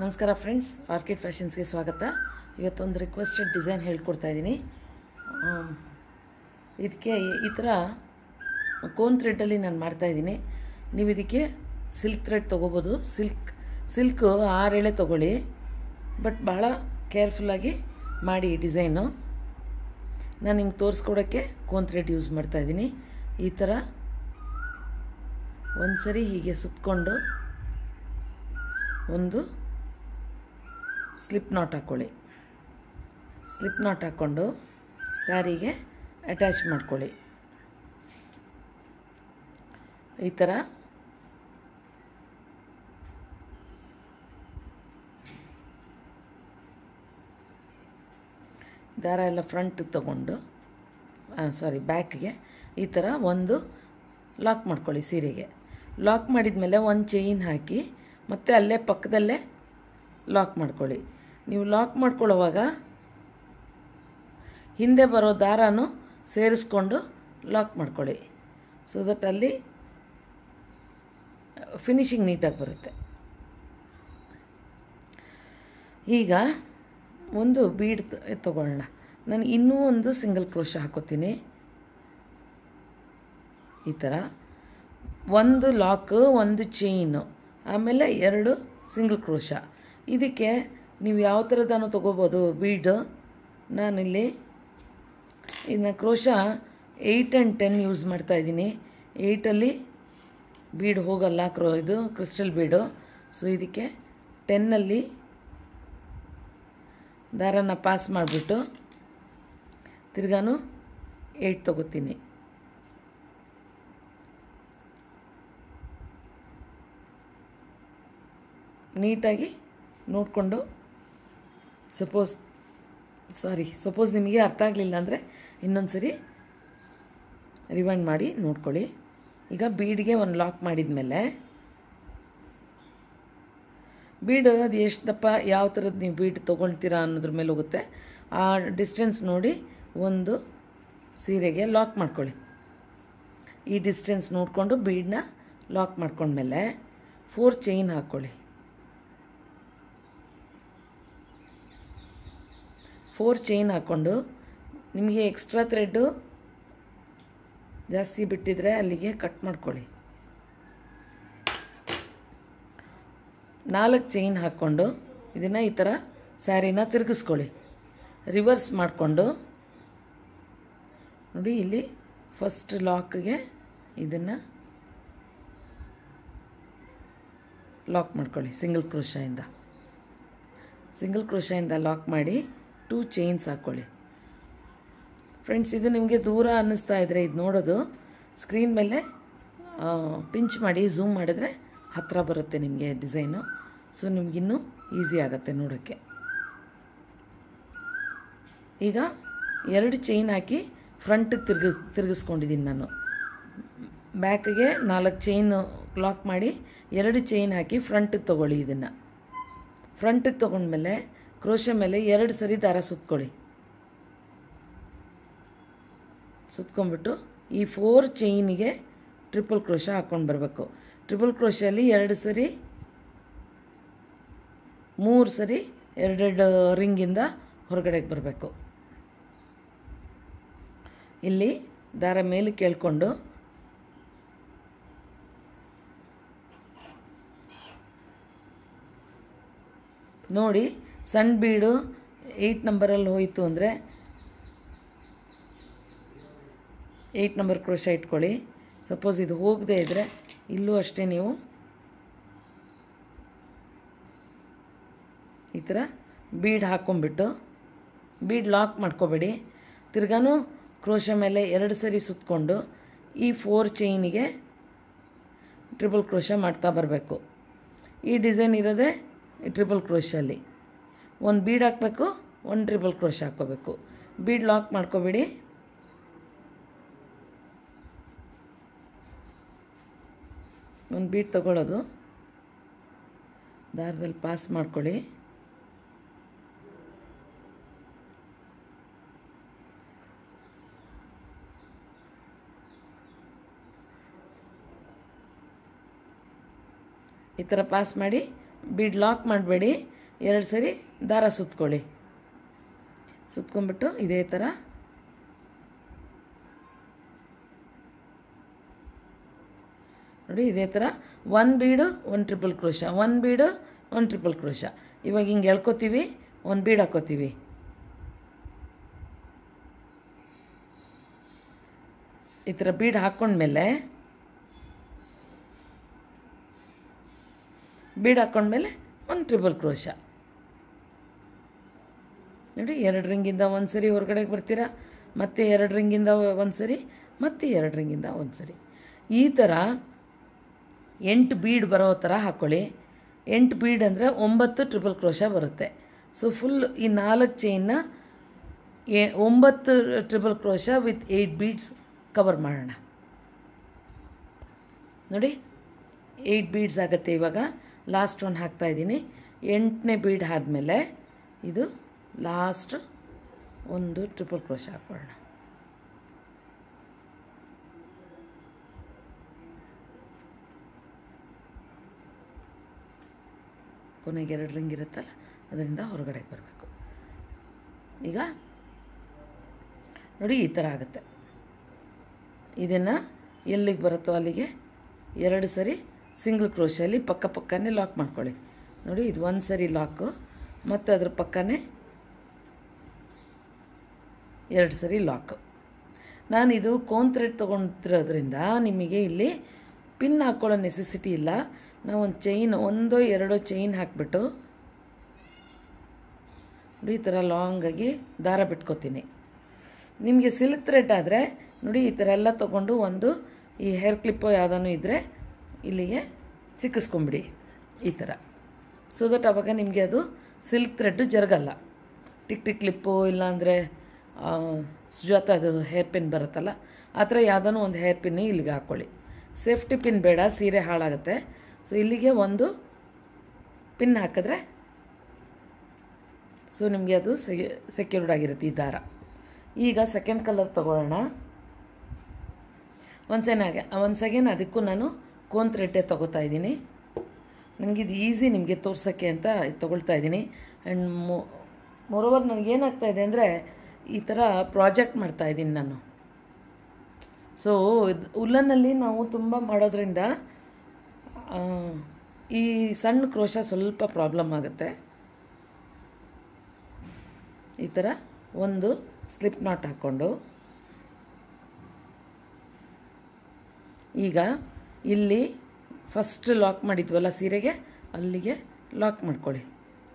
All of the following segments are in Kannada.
ನಮಸ್ಕಾರ ಫ್ರೆಂಡ್ಸ್ ಆರ್ಕಿಡ್ ಫ್ಯಾಷನ್ಸ್ಗೆ ಸ್ವಾಗತ ಇವತ್ತೊಂದು ರಿಕ್ವೆಸ್ಟೆಡ್ ಡಿಸೈನ್ ಹೇಳ್ಕೊಡ್ತಾ ಇದ್ದೀನಿ ಇದಕ್ಕೆ ಈ ಥರ ಕೋನ್ ಥ್ರೆಡ್ಡಲ್ಲಿ ನಾನು ಮಾಡ್ತಾಯಿದ್ದೀನಿ ನೀವು ಇದಕ್ಕೆ ಸಿಲ್ಕ್ ಥ್ರೆಡ್ ತೊಗೋಬೋದು ಸಿಲ್ಕ್ ಸಿಲ್ಕು ಆರೆಳೆ ತೊಗೊಳ್ಳಿ ಬಟ್ ಭಾಳ ಕೇರ್ಫುಲ್ಲಾಗಿ ಮಾಡಿ ಈ ಡಿಸೈನು ನಾನು ನಿಮ್ಗೆ ತೋರಿಸ್ಕೊಡೋಕ್ಕೆ ಕೋನ್ ಥ್ರೆಡ್ ಯೂಸ್ ಮಾಡ್ತಾಯಿದ್ದೀನಿ ಈ ಥರ ಒಂದು ಸರಿ ಹೀಗೆ ಸುತ್ತಕೊಂಡು ಒಂದು ಸ್ಲಿಪ್ ನಾಟ್ ಹಾಕ್ಕೊಳ್ಳಿ ಸ್ಲಿಪ್ ನಾಟ್ ಹಾಕ್ಕೊಂಡು ಸ್ಯಾರಿಗೆ ಅಟ್ಯಾಚ್ ಮಾಡ್ಕೊಳ್ಳಿ ಈ ಥರ ದಾರ ಎಲ್ಲ ಫ್ರಂಟಿಗೆ ತಗೊಂಡು ಸಾರಿ ಬ್ಯಾಕ್ಗೆ ಈ ಥರ ಒಂದು ಲಾಕ್ ಮಾಡ್ಕೊಳ್ಳಿ ಸೀರೆಗೆ ಲಾಕ್ ಮಾಡಿದ ಮೇಲೆ ಒಂದು ಚೈನ್ ಹಾಕಿ ಮತ್ತು ಅಲ್ಲೇ ಪಕ್ಕದಲ್ಲೇ ಲಾಕ್ ಮಾಡ್ಕೊಳ್ಳಿ ನೀವು ಲಾಕ್ ಮಾಡ್ಕೊಳ್ಳೋವಾಗ ಹಿಂದೆ ಬರೋ ದಾರನೂ ಸೇರಿಸ್ಕೊಂಡು ಲಾಕ್ ಮಾಡ್ಕೊಳ್ಳಿ ಸೊ ದಟ್ ಅಲ್ಲಿ ಫಿನಿಶಿಂಗ್ ನೀಟಾಗಿ ಬರುತ್ತೆ ಈಗ ಒಂದು ಬೀಡ್ ತಗೊಳ್ಳೋಣ ನಾನು ಇನ್ನೂ ಒಂದು ಸಿಂಗಲ್ ಕ್ರೋಶ ಹಾಕೋತೀನಿ ಈ ಥರ ಒಂದು ಲಾಕು ಒಂದು ಚೈನು ಆಮೇಲೆ ಎರಡು ಸಿಂಗಲ್ ಕ್ರೋಶ ಇದಕ್ಕೆ ನೀವು ಯಾವ ಥರದನ್ನು ತೊಗೋಬೋದು ಬೀಡು ನಾನಿಲ್ಲಿ ಇನ್ನು crochet eight and ten use ಮಾಡ್ತಾಯಿದ್ದೀನಿ ಏಯ್ಟಲ್ಲಿ ಬೀಡ್ ಹೋಗಲ್ಲ ಕ್ರೋ ಇದು ಕ್ರಿಸ್ಟಲ್ ಬೀಡು ಸೊ ಇದಕ್ಕೆ ಟೆನ್ನಲ್ಲಿ ದಾರನ ಪಾಸ್ ಮಾಡಿಬಿಟ್ಟು ತಿರ್ಗಾನು ಏಯ್ಟ್ ತೊಗೋತೀನಿ ನೀಟಾಗಿ ನೋಡಿಕೊಂಡು ಸಪೋಸ್ ಸಾರಿ ಸಪೋಸ್ ನಿಮಗೆ ಅರ್ಥ ಆಗಲಿಲ್ಲ ಅಂದರೆ ಇನ್ನೊಂದು ಸರಿ ರಿವೈಂಡ್ ಮಾಡಿ ನೋಡ್ಕೊಳ್ಳಿ ಈಗ ಬೀಡ್ಗೆ ಒಂದು ಲಾಕ್ ಮಾಡಿದ ಮೇಲೆ ಬೀಡ್ ಅದು ಎಷ್ಟು ದಪ್ಪ ಯಾವ ಥರದ್ದು ನೀವು ಬೀಡ್ ತೊಗೊಳ್ತೀರಾ ಅನ್ನೋದ್ರ ಮೇಲೆ ಹೋಗುತ್ತೆ ಆ ಡಿಸ್ಟೆನ್ಸ್ ನೋಡಿ ಒಂದು ಸೀರೆಗೆ ಲಾಕ್ ಮಾಡ್ಕೊಳ್ಳಿ ಈ ಡಿಸ್ಟೆನ್ಸ್ ನೋಡಿಕೊಂಡು ಬೀಡನ್ನ ಲಾಕ್ ಮಾಡ್ಕೊಂಡ್ಮೇಲೆ ಫೋರ್ ಚೈನ್ ಹಾಕ್ಕೊಳ್ಳಿ ಫೋರ್ ಚೈನ್ ಹಾಕ್ಕೊಂಡು ನಿಮಗೆ ಎಕ್ಸ್ಟ್ರಾ ಥ್ರೆಡ್ಡು ಜಾಸ್ತಿ ಬಿಟ್ಟಿದ್ರೆ ಅಲ್ಲಿಗೆ ಕಟ್ ಮಾಡ್ಕೊಳ್ಳಿ ನಾಲ್ಕು ಚೈನ್ ಹಾಕ್ಕೊಂಡು ಇದನ್ನು ಈ ಥರ ಸ್ಯಾರಿನ ತಿರುಗಿಸ್ಕೊಳ್ಳಿ ರಿವರ್ಸ್ ಮಾಡಿಕೊಂಡು ನೋಡಿ ಇಲ್ಲಿ ಫಸ್ಟ್ ಲಾಕ್ಗೆ ಇದನ್ನು ಲಾಕ್ ಮಾಡ್ಕೊಳ್ಳಿ ಸಿಂಗಲ್ ಕ್ರೋಶದಿಂದ ಸಿಂಗಲ್ ಕ್ರೋಶದಿಂದ ಲಾಕ್ ಮಾಡಿ ಟೂ ಚೈನ್ಸ್ ಹಾಕ್ಕೊಳ್ಳಿ ಫ್ರೆಂಡ್ಸ್ ಇದು ನಿಮಗೆ ದೂರ ಅನ್ನಿಸ್ತಾ ಇದ್ದರೆ ಇದು ನೋಡೋದು ಸ್ಕ್ರೀನ್ ಮೇಲೆ ಪಿಂಚ್ ಮಾಡಿ ಝೂಮ್ ಮಾಡಿದ್ರೆ ಹತ್ತಿರ ಬರುತ್ತೆ ನಿಮಗೆ ಡಿಸೈನು ಸೊ ನಿಮಗಿನ್ನೂ ಈಸಿ ಆಗುತ್ತೆ ನೋಡೋಕ್ಕೆ ಈಗ ಎರಡು ಚೈನ್ ಹಾಕಿ ಫ್ರಂಟಿಗೆ ತಿರ್ಗಿ ತಿರುಗಿಸ್ಕೊಂಡಿದ್ದೀನಿ ನಾನು ಬ್ಯಾಕಿಗೆ ನಾಲ್ಕು ಚೈನು ಲಾಕ್ ಮಾಡಿ ಎರಡು ಚೈನ್ ಹಾಕಿ ಫ್ರಂಟಿಗೆ ತೊಗೊಳ್ಳಿ ಇದನ್ನು ಫ್ರಂಟಿಗೆ ತೊಗೊಂಡ್ಮೇಲೆ ಕ್ರೋಶ ಮೇಲೆ ಎರಡು ಸರಿ ದಾರ ಸುತ್ಕೊಳ್ಳಿ ಸುತ್ಕೊಂಡ್ಬಿಟ್ಟು ಈ ಫೋರ್ ಚೈನಿಗೆ ಟ್ರಿಪಲ್ ಕ್ರೋಶ ಹಾಕ್ಕೊಂಡು ಬರಬೇಕು ಟ್ರಿಪಲ್ ಕ್ರೋಶಲ್ಲಿ ಎರಡು ಸರಿ ಮೂರು ಸರಿ ಎರಡೆರಡು ರಿಂಗಿಂದ ಹೊರಗಡೆಗೆ ಬರಬೇಕು ಇಲ್ಲಿ ದಾರ ಮೇಲೆ ಕೇಳಿಕೊಂಡು ನೋಡಿ ಸಣ್ಣ ಬೀಡು ಏಯ್ಟ್ ನಂಬರಲ್ಲಿ ಹೋಯಿತು ಅಂದರೆ ಏಯ್ಟ್ ನಂಬರ್ ಕ್ರೋಶ ಇಟ್ಕೊಳ್ಳಿ ಸಪೋಸ್ ಇದು ಹೋಗದೇ ಇದ್ದರೆ ಇಲ್ಲೂ ಅಷ್ಟೇ ನೀವು ಈ ಥರ ಬೀಡ್ ಹಾಕ್ಕೊಂಬಿಟ್ಟು ಬೀಡ್ ಲಾಕ್ ಮಾಡ್ಕೋಬೇಡಿ ತಿರ್ಗಾನು ಕ್ರೋಶ ಮೇಲೆ ಎರಡು ಸರಿ ಸುತ್ತಕೊಂಡು ಈ ಫೋರ್ ಚೈನಿಗೆ ಟ್ರಿಪಲ್ ಕ್ರೋಶ ಮಾಡ್ತಾ ಬರಬೇಕು ಈ ಡಿಸೈನ್ ಇರೋದೇ ಟ್ರಿಪಲ್ ಕ್ರೋಶಲ್ಲಿ ಒಂದು ಬೀಡ್ ಹಾಕಬೇಕು ಒಂದು ಟ್ರಿಪಲ್ ಕ್ರೋಶ ಹಾಕ್ಕೋಬೇಕು ಬೀಡ್ ಲಾಕ್ ಮಾಡ್ಕೋಬೇಡಿ ಒಂದು ಬೀಟ್ ತಗೊಳ್ಳೋದು ದಾರದಲ್ಲಿ ಪಾಸ್ ಮಾಡ್ಕೊಳ್ಳಿ ಈ ಥರ ಪಾಸ್ ಮಾಡಿ ಬೀಡ್ ಲಾಕ್ ಮಾಡಬೇಡಿ ಎರಡು ಸರಿ ದಾರ ಸುತ್ಕೊಳ್ಳಿ ಸುತ್ಕೊಂಡ್ಬಿಟ್ಟು ಇದೇ ಥರ ನೋಡಿ ಇದೇ ಥರ one bead one triple crochet one bead one triple crochet ಇವಾಗ ಹಿಂಗೆ ಎಳ್ಕೊತೀವಿ ಒಂದು ಬೀಡ್ ಹಾಕೋತೀವಿ ಈ ಥರ ಬೀಡ್ ಹಾಕ್ಕೊಂಡ್ಮೇಲೆ ಬೀಡ್ ಹಾಕ್ಕೊಂಡ್ಮೇಲೆ ಒಂದು ಟ್ರಿಪಲ್ ಕ್ರೋಶ ನೋಡಿ ಎರಡು ರಿಂಗಿಂದ ಒಂದು ಸರಿ ಹೊರಗಡೆಗೆ ಬರ್ತೀರಾ ಮತ್ತೆ ಎರಡು ರಿಂಗಿಂದ ಒಂದು ಸರಿ ಮತ್ತೆ ಎರಡು ರಿಂಗಿಂದ ಒಂದು ಸರಿ ಈ ಥರ ಎಂಟು ಬೀಡ್ ಬರೋ ಥರ ಹಾಕ್ಕೊಳ್ಳಿ ಎಂಟು ಬೀಡ್ ಅಂದರೆ ಒಂಬತ್ತು ಟ್ರಿಪಲ್ ಕ್ರೋಶ ಬರುತ್ತೆ ಸೊ ಫುಲ್ ಈ ನಾಲ್ಕು ಚೈನ್ನ ಎ ಒಂಬತ್ತು triple crochet with eight beads cover ಮಾಡೋಣ ನೋಡಿ ಏಯ್ಟ್ ಬೀಡ್ಸ್ ಆಗುತ್ತೆ ಇವಾಗ ಲಾಸ್ಟ್ ಒನ್ ಹಾಕ್ತಾ ಇದ್ದೀನಿ ಎಂಟನೇ ಬೀಡ್ ಆದಮೇಲೆ ಇದು ಲಾಸ್ಟ್ ಒಂದು ಟ್ರಿಪಲ್ ಕ್ರೋಶ ಹಾಕೊಳ್ಳೋಣ ಕೊನೆಗೆ ಎರಡು ರಿಂಗ್ ಇರುತ್ತಲ್ಲ ಅದರಿಂದ ಹೊರಗಡೆ ಬರಬೇಕು ಈಗ ನೋಡಿ ಈ ಥರ ಆಗುತ್ತೆ ಇದನ್ನು ಎಲ್ಲಿಗೆ ಬರುತ್ತೋ ಅಲ್ಲಿಗೆ ಎರಡು ಸರಿ ಸಿಂಗಲ್ ಕ್ರೋಶಲ್ಲಿ ಪಕ್ಕ ಪಕ್ಕನೇ ಲಾಕ್ ಮಾಡ್ಕೊಳ್ಳಿ ನೋಡಿ ಇದು ಒಂದು ಸರಿ ಲಾಕು ಮತ್ತು ಅದ್ರ ಪಕ್ಕನೇ ಎರಡು ಸರಿ ಲಾಕು ನಾನಿದು ಕೋನ್ ಥ್ರೆಡ್ ತೊಗೊಂಡಿರೋದ್ರಿಂದ ನಿಮಗೆ ಇಲ್ಲಿ ಪಿನ್ ಹಾಕ್ಕೊಳ್ಳೋ ನೆಸೆಸಿಟಿ ಇಲ್ಲ ನಾವು ಒಂದು ಚೈನ್ ಒಂದೋ ಎರಡೋ ಚೈನ್ ಹಾಕ್ಬಿಟ್ಟು ನೋಡಿ ಈ ಥರ ಲಾಂಗಾಗಿ ದಾರ ಬಿಟ್ಕೋತೀನಿ ನಿಮಗೆ ಸಿಲ್ಕ್ ಥ್ರೆಡ್ ಆದರೆ ನೋಡಿ ಈ ಥರ ಎಲ್ಲ ತೊಗೊಂಡು ಒಂದು ಈ ಹೇರ್ ಕ್ಲಿಪ್ಪೋ ಯಾವುದೂ ಇದ್ದರೆ ಇಲ್ಲಿಗೆ ಸಿಕ್ಕಿಸ್ಕೊಂಬಿಡಿ ಈ ಥರ ಸೊ ದಟ್ ಅವಾಗ ನಿಮಗೆ ಅದು ಸಿಲ್ಕ್ ಥ್ರೆಡ್ಡು ಜರುಗಲ್ಲ ಟಿಕ್ ಟಿಕ್ ಕ್ಲಿಪ್ಪು ಇಲ್ಲಾಂದರೆ ಸುಜಾತ ಅದು ಹೇರ್ ಪಿನ್ ಬರುತ್ತಲ್ಲ ಆ ಥರ ಯಾವುದೋ ಒಂದು ಹೇರ್ ಪಿನ್ನೇ ಇಲ್ಲಿಗೆ ಹಾಕ್ಕೊಳ್ಳಿ ಸೇಫ್ಟಿ ಪಿನ್ ಬೇಡ ಸೀರೆ ಹಾಳಾಗುತ್ತೆ ಸೊ ಇಲ್ಲಿಗೆ ಒಂದು ಪಿನ್ ಹಾಕಿದ್ರೆ ಸೊ ನಿಮಗೆ ಅದು ಸೆಕ್ಯೂರ್ಡ್ ಆಗಿರುತ್ತೆ ಈ ದಾರ ಈಗ ಸೆಕೆಂಡ್ ಕಲರ್ ತೊಗೊಳ್ಳೋಣ ಒಂದು ಸೆನಾಗೆ ಒಂದು ಸೆಕೆಂಡ್ ಅದಕ್ಕೂ ನಾನು ಕೋನ್ ಥ್ರೆಡ್ಡೇ ತೊಗೋತಾ ಇದ್ದೀನಿ ನನಗಿದು ಈಸಿ ನಿಮಗೆ ತೋರ್ಸೋಕ್ಕೆ ಅಂತ ಇದು ತೊಗೊಳ್ತಾ ಇದ್ದೀನಿ ಆ್ಯಂಡ್ ಮೋ ಮೋರೋವರ್ ನನಗೇನಾಗ್ತಾ ಇದೆ ಅಂದರೆ ಈ ಥರ ಪ್ರಾಜೆಕ್ಟ್ ಮಾಡ್ತಾ ಇದ್ದೀನಿ ನಾನು ಸೊ ಉಲ್ಲನ್ನಲ್ಲಿ ನಾವು ತುಂಬ ಮಾಡೋದ್ರಿಂದ ಈ ಸಣ್ಣ ಕ್ರೋಶ ಸ್ವಲ್ಪ ಪ್ರಾಬ್ಲಮ್ ಆಗುತ್ತೆ ಈ ಥರ ಒಂದು ಸ್ಲಿಪ್ ನಾಟ್ ಹಾಕ್ಕೊಂಡು ಈಗ ಇಲ್ಲಿ ಫಸ್ಟ್ ಲಾಕ್ ಮಾಡಿದ್ವಲ್ಲ ಸೀರೆಗೆ ಅಲ್ಲಿಗೆ ಲಾಕ್ ಮಾಡ್ಕೊಳ್ಳಿ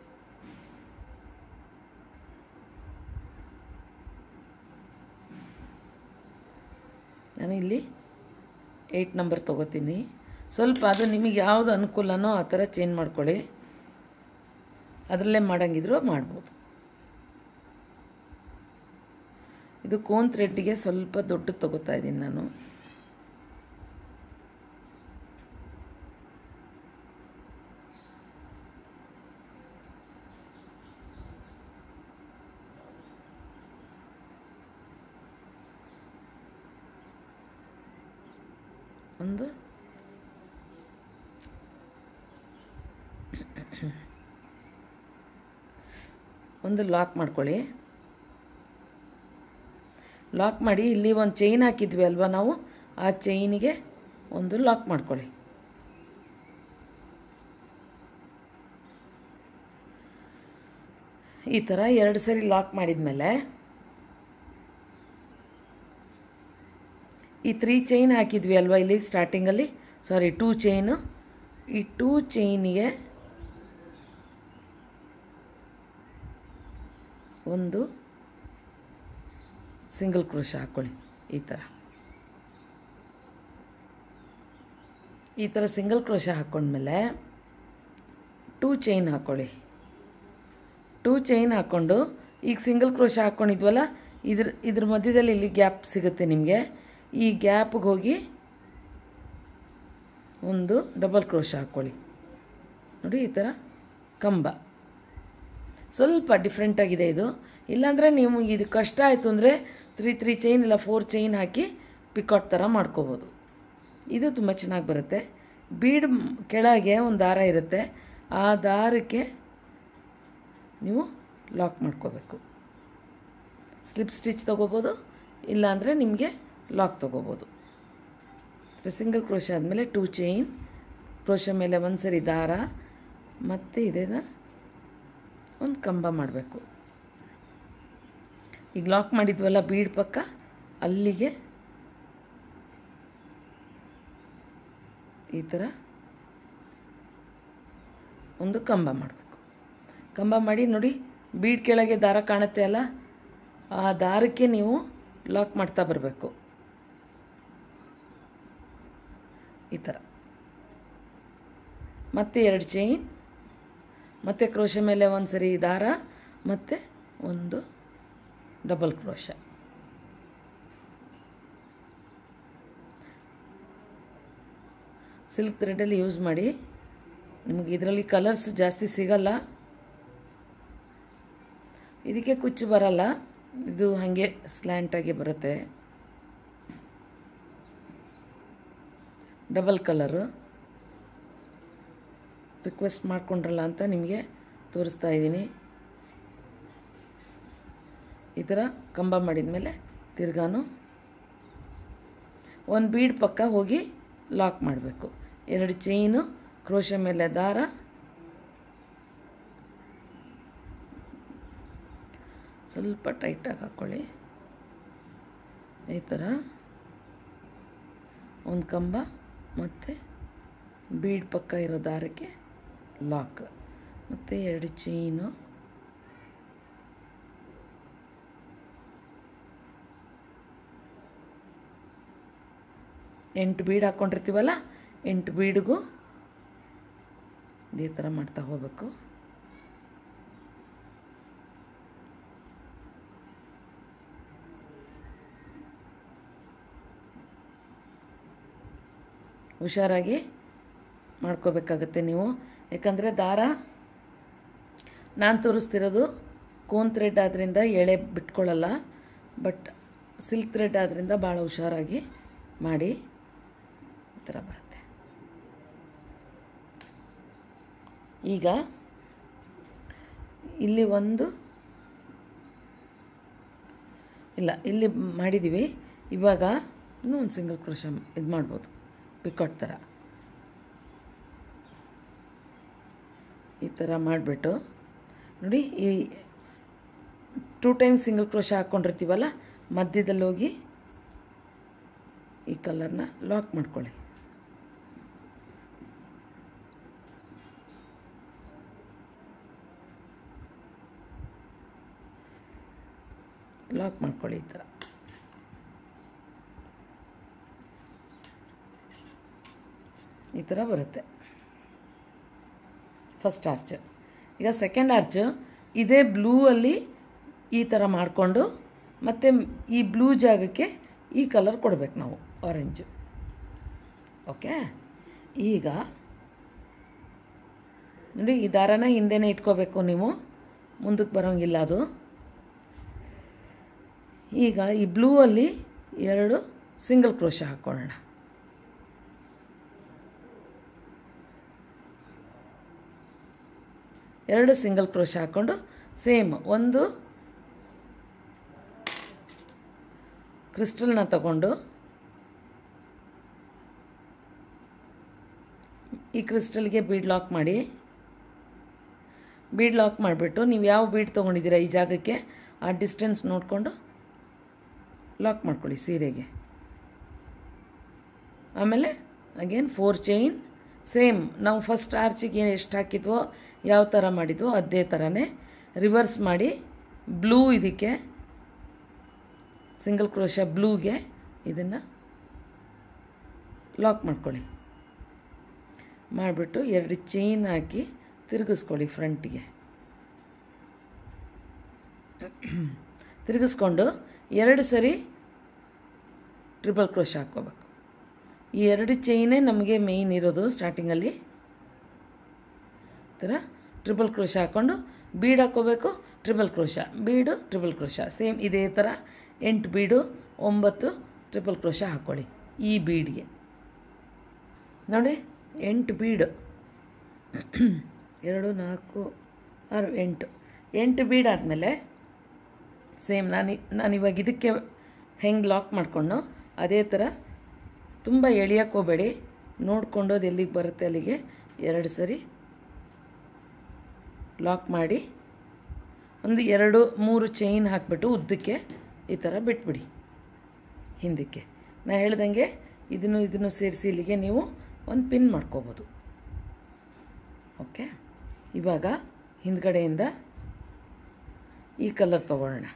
ನಾನು ಇಲ್ಲಿ ಏಯ್ಟ್ ನಂಬರ್ ತೊಗೋತೀನಿ ಸ್ವಲ್ಪ ಅದು ನಿಮಗೆ ಯಾವುದು ಅನುಕೂಲನೋ ಆ ಥರ ಚೇಂಜ್ ಮಾಡ್ಕೊಳ್ಳಿ ಅದರಲ್ಲೇ ಮಾಡೋಂಗಿದ್ರು ಮಾಡ್ಬೋದು ಇದು ಕೋನ್ ಥ್ರೆಡ್ಡಿಗೆ ಸ್ವಲ್ಪ ದೊಡ್ಡ ತೊಗೋತಾ ಇದ್ದೀನಿ ನಾನು ಒಂದು ಒಂದು ಲಾಕ್ ಮಾಡ್ಕೊಳ್ಳಿ ಲಾಕ್ ಮಾಡಿ ಇಲ್ಲಿ ಒಂದು ಚೈನ್ ಹಾಕಿದ್ವಿ ಅಲ್ವಾ ನಾವು ಆ ಚೈನಿಗೆ ಒಂದು ಲಾಕ್ ಮಾಡ್ಕೊಳ್ಳಿ ಈ ಥರ ಎರಡು ಸರಿ ಲಾಕ್ ಮಾಡಿದ್ಮೇಲೆ ಈ ತ್ರೀ ಚೈನ್ ಹಾಕಿದ್ವಿ ಅಲ್ವಾ ಇಲ್ಲಿ ಸ್ಟಾರ್ಟಿಂಗಲ್ಲಿ ಸಾರಿ ಟೂ ಚೈನು ಈ ಟೂ ಚೈನಿಗೆ ಒಂದು ಸಿಂಗಲ್ ಕ್ರೋಶ ಹಾಕ್ಕೊಳ್ಳಿ ಈ ಥರ ಈ ಥರ ಸಿಂಗಲ್ ಕ್ರೋಶ ಹಾಕ್ಕೊಂಡ್ಮೇಲೆ ಟೂ ಚೈನ್ ಹಾಕ್ಕೊಳ್ಳಿ ಟೂ ಚೈನ್ ಹಾಕ್ಕೊಂಡು ಈಗ ಸಿಂಗಲ್ ಕ್ರೋಶ ಹಾಕ್ಕೊಂಡಿದ್ವಲ್ಲ ಇದ್ರ ಇದ್ರ ಮಧ್ಯದಲ್ಲಿ ಇಲ್ಲಿ ಗ್ಯಾಪ್ ಸಿಗುತ್ತೆ ನಿಮಗೆ ಈ ಗ್ಯಾಪ್ಗೆ ಹೋಗಿ ಒಂದು ಡಬಲ್ ಕ್ರೋಶ ಹಾಕ್ಕೊಳ್ಳಿ ನೋಡಿ ಈ ಥರ ಕಂಬ ಸ್ವಲ್ಪ ಡಿಫ್ರೆಂಟಾಗಿದೆ ಇದು ಇಲ್ಲಾಂದರೆ ನೀವು ಇದು ಕಷ್ಟ ಆಯಿತು ಅಂದರೆ ತ್ರೀ ತ್ರೀ ಚೈನ್ ಇಲ್ಲ ಫೋರ್ ಚೈನ್ ಹಾಕಿ ಪಿಕಾಟ್ ಥರ ಮಾಡ್ಕೋಬೋದು ಇದು ತುಂಬ ಚೆನ್ನಾಗಿ ಬರುತ್ತೆ ಬೀಡ್ ಕೆಳಗೆ ಒಂದು ದಾರ ಇರುತ್ತೆ ಆ ದಾರಕ್ಕೆ ನೀವು ಲಾಕ್ ಮಾಡ್ಕೋಬೇಕು ಸ್ಲಿಪ್ ಸ್ಟಿಚ್ ತೊಗೋಬೋದು ಇಲ್ಲಾಂದರೆ ನಿಮಗೆ ಲಾಕ್ ತೊಗೋಬೋದು ಸಿಂಗಲ್ ಕ್ರೋಶ ಆದಮೇಲೆ ಟೂ ಚೈನ್ ಕ್ರೋಶ ಮೇಲೆ ಒಂದು ಸರಿ ದಾರ ಮತ್ತು ಇದನ್ನು ಒಂದು ಕಂಬ ಮಾಡಬೇಕು ಈಗ ಲಾಕ್ ಮಾಡಿದ್ವಲ್ಲ ಬೀಡ್ ಪಕ್ಕ ಅಲ್ಲಿಗೆ ಈ ಥರ ಒಂದು ಕಂಬ ಮಾಡಬೇಕು ಕಂಬ ಮಾಡಿ ನೋಡಿ ಬೀಡ್ ಕೆಳಗೆ ದಾರ ಕಾಣುತ್ತೆ ಅಲ್ಲ ಆ ದಾರಕ್ಕೆ ನೀವು ಲಾಕ್ ಮಾಡ್ತಾ ಬರಬೇಕು ಈ ಥರ ಮತ್ತೆ ಎರಡು ಚೈನ್ ಮತ್ತು ಕ್ರೋಶ ಮೇಲೆ ಒಂದು ಸರಿ ದಾರ ಮತ್ತು ಒಂದು ಡಬಲ್ ಕ್ರೋಶ ಸಿಲ್ಕ್ ಥ್ರೆಡಲ್ಲಿ ಯೂಸ್ ಮಾಡಿ ನಿಮಗೆ ಇದರಲ್ಲಿ ಕಲರ್ಸ್ ಜಾಸ್ತಿ ಸಿಗಲ್ಲ ಇದಕ್ಕೆ ಕುಚ್ಚು ಬರಲ್ಲ ಇದು ಹಾಗೆ ಸ್ಲ್ಯಾಂಟಾಗಿ ಬರುತ್ತೆ ಡಬಲ್ ಕಲರು ರಿಕ್ವೆಸ್ಟ್ ಮಾಡ್ಕೊಂಡ್ರಲ್ಲ ಅಂತ ನಿಮಗೆ ತೋರಿಸ್ತಾ ಇದ್ದೀನಿ ಈ ಥರ ಕಂಬ ಮಾಡಿದ ಮೇಲೆ ತಿರ್ಗಾನು ಒಂದು ಬೀಡ್ ಪಕ್ಕ ಹೋಗಿ ಲಾಕ್ ಮಾಡಬೇಕು ಎರಡು ಚೈನು ಕ್ರೋಶ ಮೇಲೆ ದಾರ ಸ್ವಲ್ಪ ಟೈಟಾಗಿ ಹಾಕ್ಕೊಳ್ಳಿ ಈ ಥರ ಒಂದು ಕಂಬ ಮತ್ತು ಬೀಡ್ ಪಕ್ಕ ಇರೋ ದಾರಕ್ಕೆ ಲಾಕ್ ಮತ್ತು ಎರಡು ಚೈನು ಎಂಟು ಬೀಡ್ ಹಾಕ್ಕೊಂಡಿರ್ತೀವಲ್ಲ ಎಂಟು ಬೀಡಿಗೂ ಇದೇ ಥರ ಮಾಡ್ತಾ ಹೋಗ್ಬೇಕು ಹುಷಾರಾಗಿ ಮಾಡ್ಕೋಬೇಕಾಗತ್ತೆ ನೀವು ಯಾಕಂದರೆ ದಾರ ನಾನು ತೋರಿಸ್ತಿರೋದು ಕೋನ್ ಥ್ರೆಡ್ ಆದ್ದರಿಂದ ಎಳೆ ಬಿಟ್ಕೊಳ್ಳಲ್ಲ ಬಟ್ ಸಿಲ್ಕ್ ಥ್ರೆಡ್ ಆದ್ದರಿಂದ ಭಾಳ ಹುಷಾರಾಗಿ ಮಾಡಿ ಈ ಥರ ಬರುತ್ತೆ ಈಗ ಇಲ್ಲಿ ಒಂದು ಇಲ್ಲ ಇಲ್ಲಿ ಮಾಡಿದ್ದೀವಿ ಇವಾಗ ಇನ್ನೂ ಒಂದು ಸಿಂಗಲ್ ಕ್ರೋಶ ಇದು ಮಾಡ್ಬೋದು ಪಿಕಾಟ್ ಥರ ಈ ಥರ ಮಾಡಿಬಿಟ್ಟು ನೋಡಿ ಈ ಟೂ ಟೈಮ್ಸ್ ಸಿಂಗಲ್ ಕ್ರೋಶ ಹಾಕ್ಕೊಂಡಿರ್ತೀವಲ್ಲ ಮಧ್ಯದಲ್ಲಿ ಹೋಗಿ ಈ ಕಲರ್ನ ಲಾಕ್ ಮಾಡ್ಕೊಳ್ಳಿ ಲಾಕ್ ಮಾಡ್ಕೊಳ್ಳಿ ಈ ಥರ ಈ ಥರ ಬರುತ್ತೆ ಫಸ್ಟ್ ಆರ್ಚ್ ಈಗ ಸೆಕೆಂಡ್ ಆರ್ಚ್ ಇದೇ ಬ್ಲೂ ಅಲ್ಲಿ ಈ ಥರ ಮಾಡಿಕೊಂಡು ಮತ್ತು ಈ ಬ್ಲೂ ಜಾಗಕ್ಕೆ ಈ ಕಲರ್ ಕೊಡಬೇಕು ನಾವು ಆರೆಂಜು ಓಕೆ ಈಗ ನೋಡಿ ಈ ದಾರನ ಹಿಂದೆನೇ ಇಟ್ಕೋಬೇಕು ನೀವು ಮುಂದಕ್ಕೆ ಬರೋಂಗಿಲ್ಲ ಅದು ಈಗ ಈ ಬ್ಲೂ ಅಲ್ಲಿ ಎರಡು ಸಿಂಗಲ್ ಕ್ರೋಶ ಹಾಕ್ಕೊಳ್ಳೋಣ ಎರಡು ಸಿಂಗಲ್ ಕ್ರೋಶ ಹಾಕ್ಕೊಂಡು ಸೇಮ್ ಒಂದು ಕ್ರಿಸ್ಟಲ್ನ ತಗೊಂಡು ಈ ಕ್ರಿಸ್ಟಲ್ಗೆ ಬೀಡ್ ಲಾಕ್ ಮಾಡಿ ಬೀಡ್ ಲಾಕ್ ಮಾಡಿಬಿಟ್ಟು ನೀವು ಯಾವ ಬೀಡ್ ತೊಗೊಂಡಿದ್ದೀರಾ ಈ ಜಾಗಕ್ಕೆ ಆ ಡಿಸ್ಟೆನ್ಸ್ ನೋಡಿಕೊಂಡು ಲಾಕ್ ಮಾಡ್ಕೊಳ್ಳಿ ಸೀರೆಗೆ ಆಮೇಲೆ ಅಗೇನ್ ಫೋರ್ ಚೈನ್ ಸೇಮ್ ನಾವು ಫಸ್ಟ್ ಆರ್ಚಿಗೆ ಎಷ್ಟು ಹಾಕಿದ್ವೋ ಯಾವ ಥರ ಮಾಡಿದ್ವೋ ಅದೇ ಥರನೇ ರಿವರ್ಸ್ ಮಾಡಿ ಬ್ಲೂ ಇದಕ್ಕೆ ಸಿಂಗಲ್ ಕ್ರೋಶ ಬ್ಲೂಗೆ ಇದನ್ನು ಲಾಕ್ ಮಾಡ್ಕೊಳ್ಳಿ ಮಾಡಿಬಿಟ್ಟು ಎರಡು ಚೈನ್ ಹಾಕಿ ತಿರುಗಿಸ್ಕೊಳ್ಳಿ ಫ್ರಂಟಿಗೆ ತಿರುಗಿಸ್ಕೊಂಡು ಎರಡು ಸರಿ ಟ್ರಿಬಲ್ ಕ್ರೋಶ ಹಾಕ್ಕೋಬೇಕು ಈ ಎರಡು ಚೈನೇ ನಮಗೆ ಮೇಯ್ನ್ ಇರೋದು ಸ್ಟಾರ್ಟಿಂಗಲ್ಲಿ ಥರ ಟ್ರಿಬಲ್ ಕ್ರೋಶ ಹಾಕ್ಕೊಂಡು ಬೀಡ್ ಹಾಕ್ಕೋಬೇಕು triple crochet bead triple crochet same ಇದೇ ಥರ ಎಂಟು ಬೀಡು ಒಂಬತ್ತು ಟ್ರಿಬಲ್ ಕ್ರೋಶ ಹಾಕ್ಕೊಳ್ಳಿ ಈ ಬೀಡ್ಗೆ ನೋಡಿ ಎಂಟು ಬೀಡು ಎರಡು ನಾಲ್ಕು ಆರು ಎಂಟು ಎಂಟು ಬೀಡಾದಮೇಲೆ ಸೇಮ್ ನಾನು ನಾನು ಇವಾಗ ಇದಕ್ಕೆ ಹೆಂಗೆ ಲಾಕ್ ಮಾಡ್ಕೊಂಡು ಅದೇ ಥರ ತುಂಬ ಎಳಿಯಕ್ಕೆ ಹೋಗಬೇಡಿ ನೋಡ್ಕೊಂಡು ಅದು ಎಲ್ಲಿಗೆ ಬರುತ್ತೆ ಅಲ್ಲಿಗೆ ಎರಡು ಸರಿ ಲಾಕ್ ಮಾಡಿ ಒಂದು ಎರಡು ಮೂರು ಚೈನ್ ಹಾಕಿಬಿಟ್ಟು ಉದ್ದಕ್ಕೆ ಈ ಥರ ಬಿಟ್ಬಿಡಿ ಹಿಂದಕ್ಕೆ ನಾ ಹೇಳ್ದಂಗೆ ಇದನ್ನು ಇದನ್ನು ಸೇರಿಸಿ ಇಲ್ಲಿಗೆ ನೀವು ಒಂದು ಪಿನ್ ಮಾಡ್ಕೋಬೋದು ಓಕೆ ಇವಾಗ ಹಿಂದ್ಗಡೆಯಿಂದ ಈ ಕಲರ್ ತಗೊಳ್ಳೋಣ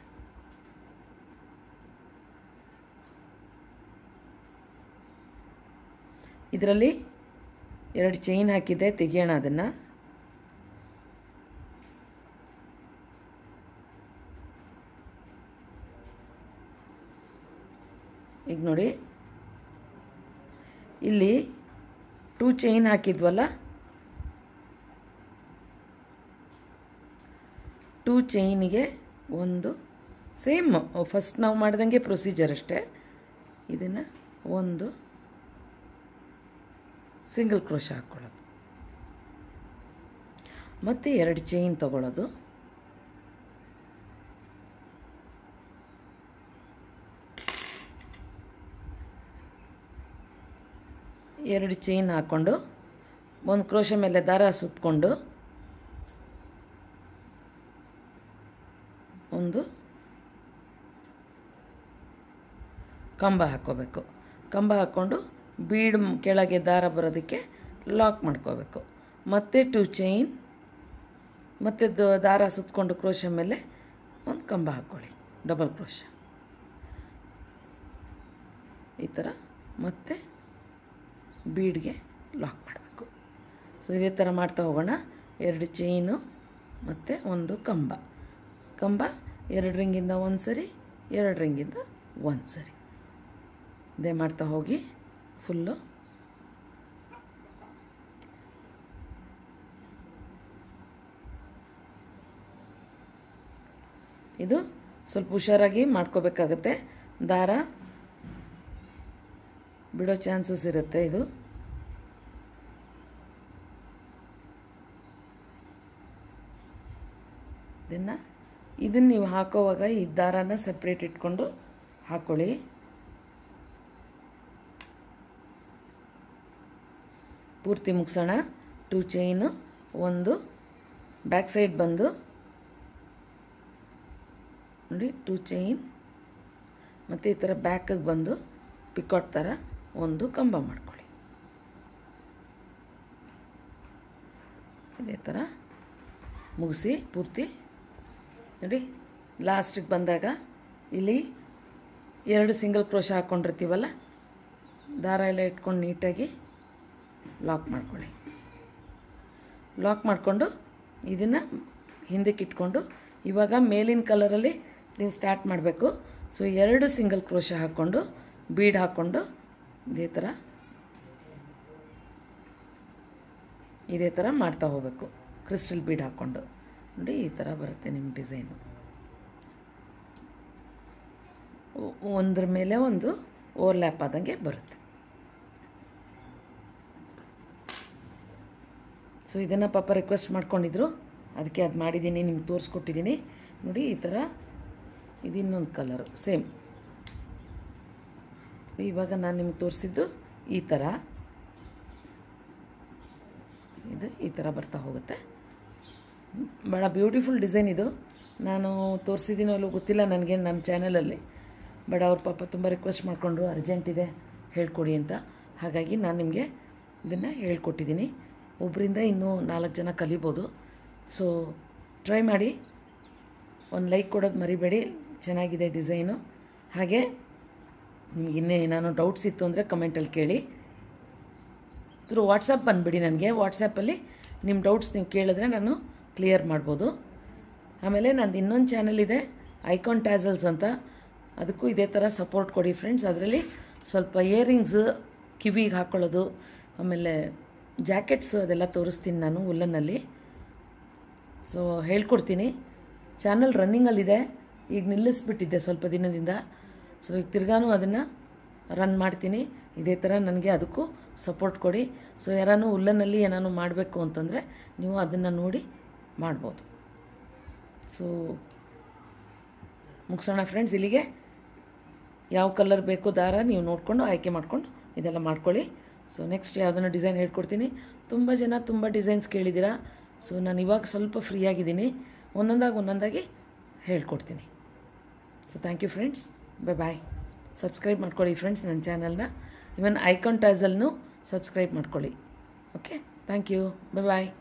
ಇದರಲ್ಲಿ ಎರಡು ಚೈನ್ ಹಾಕಿದ್ದೆ ತೆಗಿಯೋಣ ಅದನ್ನು ಈಗ ನೋಡಿ ಇಲ್ಲಿ ಟೂ ಚೈನ್ ಹಾಕಿದ್ವಲ್ಲ ಟೂ ಚೈನಿಗೆ ಒಂದು ಸೇಮ್ ಫಸ್ಟ್ ನಾವು ಮಾಡ್ದಂಗೆ ಪ್ರೊಸೀಜರ್ ಅಷ್ಟೇ ಇದನ್ನು ಒಂದು ಸಿಂಗಲ್ ಕ್ರೋಶ ಹಾಕ್ಕೊಳ್ಳೋದು ಮತ್ತು ಎರಡು ಚೈನ್ ತಗೊಳ್ಳೋದು ಎರಡು ಚೈನ್ ಹಾಕ್ಕೊಂಡು ಒಂದು ಕ್ರೋಶ ಮೇಲೆ ದಾರ ಸುತ್ತಕೊಂಡು ಒಂದು ಕಂಬ ಹಾಕ್ಕೋಬೇಕು ಕಂಬ ಹಾಕ್ಕೊಂಡು ಬೀಡ್ ಕೆಳಗೆ ದಾರ ಬರೋದಕ್ಕೆ ಲಾಕ್ ಮಾಡ್ಕೋಬೇಕು ಮತ್ತೆ ಟು ಚೈನ್ ಮತ್ತು ದಾರ ಸುತ್ತಕೊಂಡು ಕ್ರೋಶ ಮೇಲೆ ಒಂದು ಕಂಬ ಹಾಕ್ಕೊಳ್ಳಿ ಡಬಲ್ ಕ್ರೋಶ ಈ ಥರ ಮತ್ತೆ ಬೀಡ್ಗೆ ಲಾಕ್ ಮಾಡಬೇಕು ಸೊ ಇದೇ ಥರ ಮಾಡ್ತಾ ಹೋಗೋಣ ಎರಡು ಚೈನು ಮತ್ತು ಒಂದು ಕಂಬ ಕಂಬ ಎರಡು ರಿಂಗಿಂದ ಒಂದು ಸರಿ ಎರಡು ರಿಂಗಿಂದ ಒಂದು ಸರಿ ಇದೇ ಮಾಡ್ತಾ ಹೋಗಿ ಫುಲ್ಲು ಇದು ಸ್ವಲ್ಪ ಹುಷಾರಾಗಿ ಮಾಡ್ಕೋಬೇಕಾಗತ್ತೆ ದಾರ ಬಿಡೋ ಚಾನ್ಸಸ್ ಇರುತ್ತೆ ಇದು ಇದನ್ನು ಇದನ್ನು ನೀವು ಹಾಕೋವಾಗ ಈ ದಾರಾನ ಸಪ್ರೇಟ್ ಇಟ್ಕೊಂಡು ಹಾಕ್ಕೊಳ್ಳಿ ಪೂರ್ತಿ ಮುಗಿಸೋಣ ಟೂ ಚೈನು ಒಂದು ಬ್ಯಾಕ್ ಸೈಡ್ ಬಂದು ನೋಡಿ ಟೂ ಚೈನ್ ಮತ್ತು ಈ ಥರ ಬ್ಯಾಕಿಗೆ ಬಂದು ಪಿಕಾಟ್ ಥರ ಒಂದು ಕಂಬ ಮಾಡ್ಕೊಳ್ಳಿ ಇದೇ ಥರ ಮುಗಿಸಿ ಪೂರ್ತಿ ನೋಡಿ ಲಾಸ್ಟಿಗೆ ಬಂದಾಗ ಇಲ್ಲಿ ಎರಡು ಸಿಂಗಲ್ ಕ್ರೋಶ ಹಾಕ್ಕೊಂಡಿರ್ತೀವಲ್ಲ ದಾರ ಎಲ್ಲ ಇಟ್ಕೊಂಡು ನೀಟಾಗಿ ಲಾಕ್ ಮಾಡ್ಕೊಳ್ಳಿ ಲಾಕ್ ಮಾಡಿಕೊಂಡು ಇದನ್ನು ಹಿಂದಕ್ಕೆ ಇಟ್ಕೊಂಡು ಇವಾಗ ಮೇಲಿನ ಕಲರಲ್ಲಿ ನೀವು ಸ್ಟಾರ್ಟ್ ಮಾಡಬೇಕು ಸೊ ಎರಡು ಸಿಂಗಲ್ ಕ್ರೋಶ ಹಾಕ್ಕೊಂಡು ಬೀಡ್ ಹಾಕ್ಕೊಂಡು ಇದೇ ಥರ ಇದೇ ಥರ ಮಾಡ್ತಾ ಹೋಗಬೇಕು ಕ್ರಿಸ್ಟಲ್ ಬೀಡ್ ಹಾಕ್ಕೊಂಡು ನೋಡಿ ಈ ಥರ ಬರುತ್ತೆ ನಿಮ್ಮ ಡಿಸೈನು ಒಂದ್ರ ಮೇಲೆ ಒಂದು ಓವರ್ಲ್ಯಾಪ್ ಆದಂಗೆ ಬರುತ್ತೆ ಸೊ ಇದನ್ನು ಪಾಪ ರಿಕ್ವೆಸ್ಟ್ ಮಾಡ್ಕೊಂಡಿದ್ರು ಅದಕ್ಕೆ ಅದು ಮಾಡಿದ್ದೀನಿ ನಿಮ್ಗೆ ತೋರಿಸ್ಕೊಟ್ಟಿದ್ದೀನಿ ನೋಡಿ ಈ ಥರ ಇದು ಇನ್ನೊಂದು ಕಲರು ಸೇಮ್ ಇವಾಗ ನಾನು ನಿಮ್ಗೆ ತೋರಿಸಿದ್ದು ಈ ಥರ ಇದು ಈ ಥರ ಬರ್ತಾ ಹೋಗುತ್ತೆ ಭಾಳ ಬ್ಯೂಟಿಫುಲ್ ಡಿಸೈನ್ ಇದು ನಾನು ತೋರಿಸಿದ್ದೀನೋ ಅಲ್ಲೋ ಗೊತ್ತಿಲ್ಲ ನನಗೆ ನನ್ನ ಚಾನಲಲ್ಲಿ ಬಟ್ ಅವ್ರ ಪಾಪ ತುಂಬ ರಿಕ್ವೆಸ್ಟ್ ಮಾಡಿಕೊಂಡ್ರು ಅರ್ಜೆಂಟ್ ಇದೆ ಹೇಳ್ಕೊಡಿ ಅಂತ ಹಾಗಾಗಿ ನಾನು ನಿಮಗೆ ಇದನ್ನು ಹೇಳ್ಕೊಟ್ಟಿದ್ದೀನಿ ಒಬ್ಬರಿಂದ ಇನ್ನೂ ನಾಲ್ಕು ಜನ ಕಲಿಬೋದು ಸೊ ಟ್ರೈ ಮಾಡಿ ಒಂದು ಲೈಕ್ ಕೊಡೋದು ಮರಿಬೇಡಿ ಚೆನ್ನಾಗಿದೆ ಡಿಸೈನು ಹಾಗೆ ನಿಮ್ಗೆ ಇನ್ನೇ ಏನಾದ್ರು ಡೌಟ್ಸ್ ಇತ್ತು ಅಂದರೆ ಕಮೆಂಟಲ್ಲಿ ಕೇಳಿ ಥ್ರೂ ವಾಟ್ಸಪ್ ಬಂದುಬಿಡಿ ನನಗೆ ವಾಟ್ಸಪ್ಪಲ್ಲಿ ನಿಮ್ಮ ಡೌಟ್ಸ್ ನೀವು ಕೇಳಿದ್ರೆ ನಾನು ಕ್ಲಿಯರ್ ಮಾಡ್ಬೋದು ಆಮೇಲೆ ನಂದು ಇನ್ನೊಂದು ಚಾನಲ್ ಇದೆ ಐಕಾನ್ ಟ್ಯಾಸಲ್ಸ್ ಅಂತ ಅದಕ್ಕೂ ಇದೇ ಥರ ಸಪೋರ್ಟ್ ಕೊಡಿ ಫ್ರೆಂಡ್ಸ್ ಅದರಲ್ಲಿ ಸ್ವಲ್ಪ ಇಯರಿಂಗ್ಸ್ ಕಿವಿಗೆ ಹಾಕ್ಕೊಳ್ಳೋದು ಆಮೇಲೆ ಜಾಕೆಟ್ಸ್ ಅದೆಲ್ಲ ತೋರಿಸ್ತೀನಿ ನಾನು ಉಲ್ಲನ್ನಲ್ಲಿ ಸೊ ಹೇಳ್ಕೊಡ್ತೀನಿ ಚಾನಲ್ ರನ್ನಿಂಗಲ್ಲಿದೆ ಈಗ ನಿಲ್ಲಿಸ್ಬಿಟ್ಟಿದ್ದೆ ಸ್ವಲ್ಪ ದಿನದಿಂದ ಸೊ ಈಗ ತಿರ್ಗಾನು ಅದನ್ನು ರನ್ ಮಾಡ್ತೀನಿ ಇದೇ ಥರ ನನಗೆ ಅದಕ್ಕೂ ಸಪೋರ್ಟ್ ಕೊಡಿ ಸೊ ಯಾರಾನು ಉಲ್ಲನಲ್ಲಿ ಏನಾನು ಮಾಡಬೇಕು ಅಂತಂದರೆ ನೀವು ಅದನ್ನು ನೋಡಿ ಮಾಡ್ಬೋದು ಸೊ ಮುಗಿಸೋಣ ಫ್ರೆಂಡ್ಸ್ ಇಲ್ಲಿಗೆ ಯಾವ ಕಲರ್ ಬೇಕೋ ದಾರ ನೀವು ನೋಡಿಕೊಂಡು ಆಯ್ಕೆ ಮಾಡಿಕೊಂಡು ಇದೆಲ್ಲ ಮಾಡ್ಕೊಳ್ಳಿ ಸೊ ನೆಕ್ಸ್ಟ್ ಯಾವುದನ್ನು ಡಿಸೈನ್ ಹೇಳ್ಕೊಡ್ತೀನಿ ತುಂಬ ಜನ ತುಂಬ ಡಿಸೈನ್ಸ್ ಕೇಳಿದ್ದೀರಾ ಸೊ ನಾನು ಇವಾಗ ಸ್ವಲ್ಪ ಫ್ರೀ ಆಗಿದ್ದೀನಿ ಒಂದೊಂದಾಗಿ ಒಂದೊಂದಾಗಿ ಹೇಳ್ಕೊಡ್ತೀನಿ so thank you friends bye bye subscribe ಮಾಡ್ಕೊಳ್ಳಿ ಫ್ರೆಂಡ್ಸ್ ನನ್ನ ಚಾನಲ್ನ ಇವನ್ ಐಕಾನ್ ಟ್ಯಾಸಲ್ನು ಸಬ್ಸ್ಕ್ರೈಬ್ ಮಾಡ್ಕೊಳ್ಳಿ okay thank you bye bye